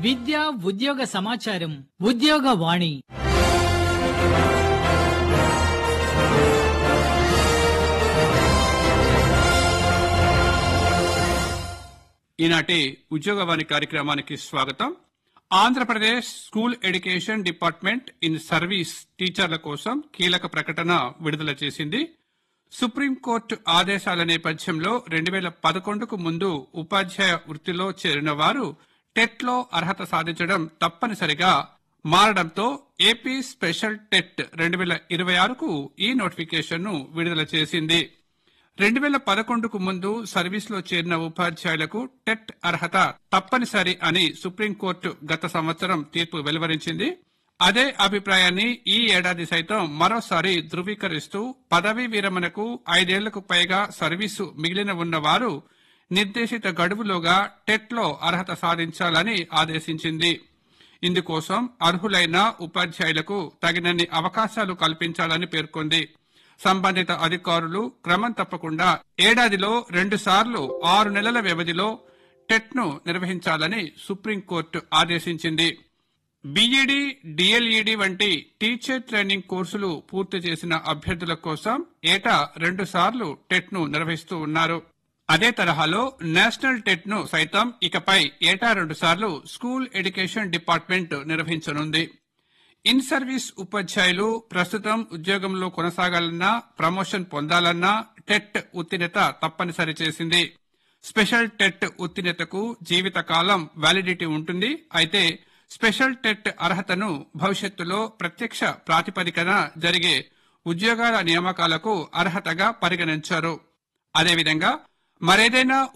విద్య ఉద్యోగ సమాచారం ఉద్యోగ వాణి ఈనాటి ఉద్యోగవాణి కార్యక్రమానికి స్వాగతం Andhra Pradesh school education department in service టీచర్ల కోసం కీలక ప్రకటన విడుదల చేసింది సుప్రీంకోర్టు ఆదేశాల నేపథ్యంలో రెండు వేల పదకొండుకు ముందు ఉపాధ్యాయ వృత్తిలో చేరిన వారు టెట్లో అర్హత సాధించడం తప్పనిసరిగా మారడంతో ఏపీ స్పెషల్ టెట్ రెండు వేల ఇరవై ఆరుకు ఈ నోటిఫికేషన్ను విడుదల చేసింది రెండు వేల పదకొండుకు ముందు సర్వీసులో చేరిన ఉపాధ్యాయులకు టెట్ అర్హత తప్పనిసరి అని సుప్రీంకోర్టు గత సంవత్సరం తీర్పు వెలువరించింది అదే అభిప్రాయాన్ని ఈ ఏడాది సైతం మరోసారి ధృవీకరిస్తూ పదవీ విరమణకు ఐదేళ్లకు పైగా సర్వీసు మిగిలిన ఉన్న వారు నిర్దేశిత గడువులోగా టెట్లో అర్హత సాధించాలని ఆదేశించింది ఇందుకోసం అర్హులైన ఉపాధ్యాయులకు తగినన్ని అవకాశాలు కల్పించాలని పేర్కొంది సంబంధిత అధికారులు క్రమం తప్పకుండా ఏడాదిలో రెండు సార్లు ఆరు నెలల వ్యవధిలో టెట్ను నిర్వహించాలని సుప్రీంకోర్టు ఆదేశించింది బీఈడీ డిఎల్ఈడి వంటి టీచర్ ట్రైనింగ్ కోర్సులు పూర్తి చేసిన అభ్యర్థుల కోసం ఏటా రెండు సార్లు టెట్ను నిర్వహిస్తూ ఉన్నారు అదే తరహాలో నేషనల్ టెట్ ను సైతం ఇకపై ఏటా రెండు సార్లు స్కూల్ ఎడ్యుకేషన్ డిపార్ట్మెంట్ నిర్వహించనుంది ఇన్ సర్వీస్ ఉపాధ్యాయులు ప్రస్తుతం ఉద్యోగంలో కొనసాగాలన్నా ప్రమోషన్ పొందాలన్నా టెట్ ఉత్తీర్ణత తప్పనిసరి చేసింది స్పెషల్ టెట్ ఉత్తీర్ణతకు జీవితకాలం వ్యాలిడిటీ ఉంటుంది అయితే స్పెషల్ టెట్ అర్హతను భవిష్యత్తులో ప్రత్యక్ష ప్రాతిపదికన జరిగే ఉద్యోగాల నియామకాలకు అర్హతగా పరిగణించారు అదేవిధంగా మరేదైనా